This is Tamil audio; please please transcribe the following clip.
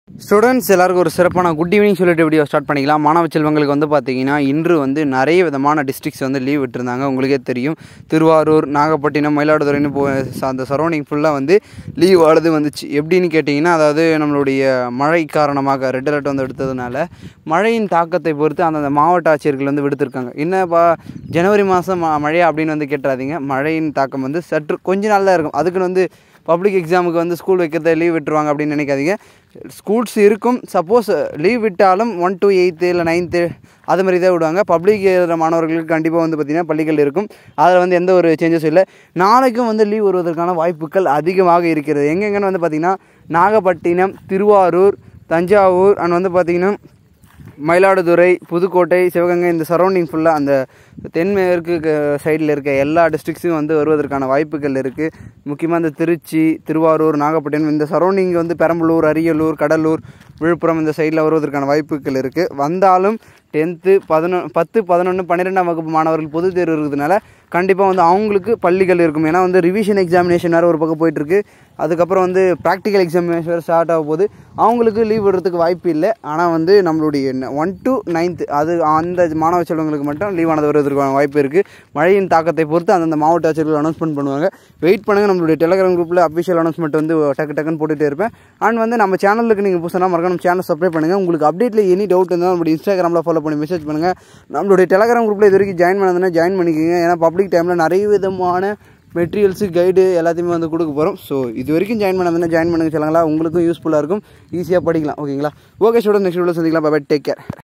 ஸ்டூடெண்ட்ஸ் எல்லாருக்கும் ஒரு சிறப்பான குட் ஈவினிங் சொல்லிட்டு வீடியோ ஸ்டார்ட் பண்ணிக்கலாம் மாணவ செல்வங்களுக்கு வந்து பார்த்தீங்கன்னா இன்று வந்து நிறைய விதமான டிஸ்ட்ரிக்ஸ் வந்து லீவ் விட்டுருந்தாங்க உங்களுக்கே தெரியும் திருவாரூர் நாகப்பட்டினம் மயிலாடுதுறைன்னு போ அந்த சரௌண்டிங் ஃபுல்லாக வந்து லீவ் ஆனது வந்துச்சு எப்படின்னு கேட்டிங்கன்னா அதாவது நம்மளுடைய மழை காரணமாக ரெட் அலர்ட் வந்து எடுத்ததுனால மழையின் தாக்கத்தை பொறுத்து அந்தந்த மாவட்ட ஆட்சியர்கள் வந்து விடுத்திருக்காங்க என்னப்பா ஜனவரி மாதம் மழையா அப்படின்னு வந்து கேட்டுறாதீங்க மழையின் தாக்கம் வந்து சற்று கொஞ்ச நாள் தான் இருக்கும் அதுக்குன்னு வந்து பப்ளிக் எக்ஸாமுக்கு வந்து ஸ்கூல் வைக்கிறத லீவ் விட்டுருவாங்க அப்படின்னு நினைக்காதீங்க ஸ்கூல்ஸ் இருக்கும் சப்போஸ் லீவ் விட்டாலும் ஒன் to எயித்து இல்லை நைன்த்து அது மாதிரி தான் விடுவாங்க பப்ளிக் எழுதுகிற மாணவர்களுக்கு கண்டிப்பாக வந்து பார்த்திங்கன்னா பள்ளிகள் இருக்கும் அதில் வந்து எந்த ஒரு சேஞ்சஸும் இல்லை நாளைக்கும் வந்து லீவ் வருவதற்கான வாய்ப்புகள் அதிகமாக இருக்கிறது எங்கெங்கன்னு வந்து பார்த்திங்கன்னா நாகப்பட்டினம் திருவாரூர் தஞ்சாவூர் அண்ட் வந்து பார்த்திங்கன்னா மயிலாடுதுறை புதுக்கோட்டை சிவகங்கை இந்த சரௌண்டிங் ஃபுல்லாக அந்த தென்மேற்கு சைடில் இருக்க எல்லா டிஸ்ட்ரிக்ஸும் வந்து வருவதற்கான வாய்ப்புகள் இருக்குது முக்கியமாக இந்த திருச்சி திருவாரூர் நாகப்பட்டினம் இந்த சரௌண்டிங் வந்து பெரம்பலூர் அரியலூர் கடலூர் விழுப்புரம் இந்த சைடில் வருவதற்கான வாய்ப்புகள் இருக்குது வந்தாலும் டென்த்து பதினொ பத்து பதினொன்று பன்னிரெண்டாம் வகுப்பு மாணவர்கள் பொதுத் தேர்வு இருக்கிறதுனால கண்டிப்பாக வந்து அவங்களுக்கு பள்ளிகள் இருக்கும் ஏன்னா வந்து ரிவிஷன் எக்ஸாமினேஷன் வேறு ஒரு பக்கம் போயிட்டுருக்கு அதுக்கப்புறம் வந்து ப்ராக்டிக்கல் எக்ஸாமினேஷன் வேறு ஸ்டார்ட் ஆக போகுது அவங்களுக்கு லீவ் விடுறதுக்கு வாய்ப்பு இல்லை ஆனால் வந்து நம்மளுடைய ஒன் டு நைன்த்து அது அந்த மாணவ செல்வங்களுக்கு மட்டும் லீவ் ஆனது வருவதற்கான வாய்ப்பு இருக்குது மழையின் தாக்கத்தை பொறுத்து அந்தந்த மாவட்ட ஆட்சியர்கள் அனௌன்ஸ்மெண்ட் பண்ணுவாங்க வெயிட் பண்ணுங்கள் நம்மளுடைய டெலிகிராம் குரூப்பில் அஃபிஷியல் அனௌன்ஸ்மெண்ட் வந்து டக்கு டக்குன்னு போட்டுகிட்டே இருப்பேன் அண்ட் வந்து நம்ம சேனலுக்கு நீங்கள் புதுசாக மறக்காம நம்ம சேனல் சப்ஸ்கிரைப் பண்ணுங்கள் உங்களுக்கு அப்டேட்டில் எனி டவுட் இருந்தால் நம்மளுடைய இன்ஸ்டாகிராமில் ஃபாலோ பண்ணி மெசேஜ் பண்ணுங்கள் நம்மளுடைய டெலிகிராம் குரூப்பில் இது வரைக்கும் ஜாயின் பண்ணதுன்னா ஜாயின் பண்ணிக்கோங்க ஏன்னா பப்ளிக் டைமில் நிறைய விதமான மெட்டீரியல்ஸு கைடு எல்லாத்தையுமே வந்து கொடுக்க போகிறோம் ஸோ இது வரைக்கும் ஜாயின் பண்ணதுன்னா ஜாயின் பண்ணுங்க சொல்லுங்களா உங்களுக்கும் யூஸ்ஃபுல்லாக இருக்கும் ஈஸியாக படிக்கலாம் ஓகேங்களா ஓகே ஸ்டூடெண்ட் நெக்ஸ்ட் வீடியோ சந்திக்கலாம் பை டேக் கேர்